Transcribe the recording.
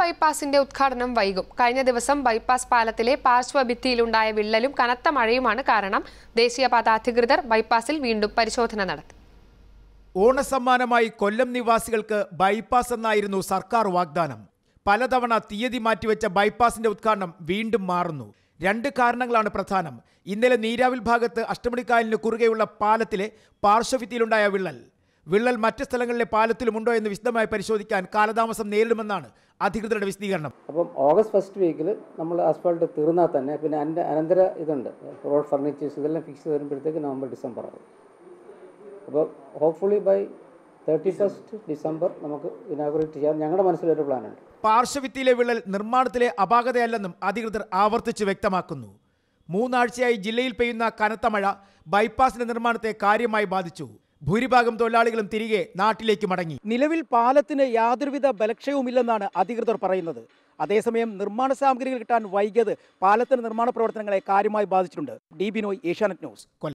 ബൈപ്പാസിന്റെ ഉദ്ഘാടനം വൈകും കഴിഞ്ഞ ദിവസം ബൈപ്പാസ് പാലത്തിലെ പാർശ്വഭിത്തിയിലുണ്ടായ വിള്ളലും കനത്ത മഴയുമാണ് കാരണം ദേശീയപാത അധികൃതർ ബൈപ്പാസിൽ വീണ്ടും പരിശോധന നടത്തി ഓണസമ്മാനമായി കൊല്ലം നിവാസികൾക്ക് ബൈപ്പാസ് എന്നായിരുന്നു സർക്കാർ വാഗ്ദാനം പലതവണ തീയതി മാറ്റിവെച്ച ബൈപ്പാസിന്റെ ഉദ്ഘാടനം വീണ്ടും മാറുന്നു രണ്ട് കാരണങ്ങളാണ് പ്രധാനം ഇന്നലെ നീരാവിൽ ഭാഗത്ത് അഷ്ടമണിക്കായലിന് കുറുകെയുള്ള പാലത്തിലെ പാർശ്വഭിത്തിയിലുണ്ടായ വിള്ളൽ വിള്ളൽ മറ്റ് സ്ഥലങ്ങളിലെ പാലത്തിലുമുണ്ടോ എന്ന് വിശദമായി പരിശോധിക്കാൻ കാലതാമസം നേരിടുമെന്നാണ് അധികൃതരുടെ വിശദീകരണം അപ്പം ഓഗസ്റ്റ് ഫസ്റ്റ് വീക്കിൽ നമ്മൾ ആസ്ഫാൾട്ട് തീർന്നാൽ തന്നെ പിന്നെ അതിൻ്റെ അനന്തര ഇതുണ്ട് റോഡ് ഫർണിച്ചേഴ്സ് ഇതെല്ലാം ഫിക്സ് ചെയ്ത് വരുമ്പോഴത്തേക്ക് നവംബർ ഡിസംബർ ആകും അപ്പോൾ hopefully by thirty first December നമുക്ക് ഇനാഗുറേറ്റ് ചെയ്യാൻ ഞങ്ങളുടെ മനസ്സിലൊരു പ്ലാനുണ്ട് പാർശ്വഭിത്തിയിലെ വിള്ളൽ നിർമ്മാണത്തിലെ അപാകതയല്ലെന്നും അധികൃതർ ആവർത്തിച്ച് വ്യക്തമാക്കുന്നു മൂന്നാഴ്ചയായി ജില്ലയിൽ പെയ്യുന്ന കനത്ത മഴ ബൈപ്പാസിന്റെ നിർമ്മാണത്തെ കാര്യമായി ബാധിച്ചു ഭൂരിഭാഗം തൊഴിലാളികളും തിരികെ നാട്ടിലേക്ക് മടങ്ങി നിലവിൽ പാലത്തിന് യാതൊരുവിധ ബലക്ഷയവുമില്ലെന്നാണ് അധികൃതർ പറയുന്നത് അതേസമയം നിർമ്മാണ സാമഗ്രികൾ കിട്ടാൻ വൈകിയത് പാലത്തിന്റെ നിർമ്മാണ പ്രവർത്തനങ്ങളെ കാര്യമായി ബാധിച്ചിട്ടുണ്ട് ഡി ബിനോയ് ഏഷ്യാനെറ്റ് ന്യൂസ്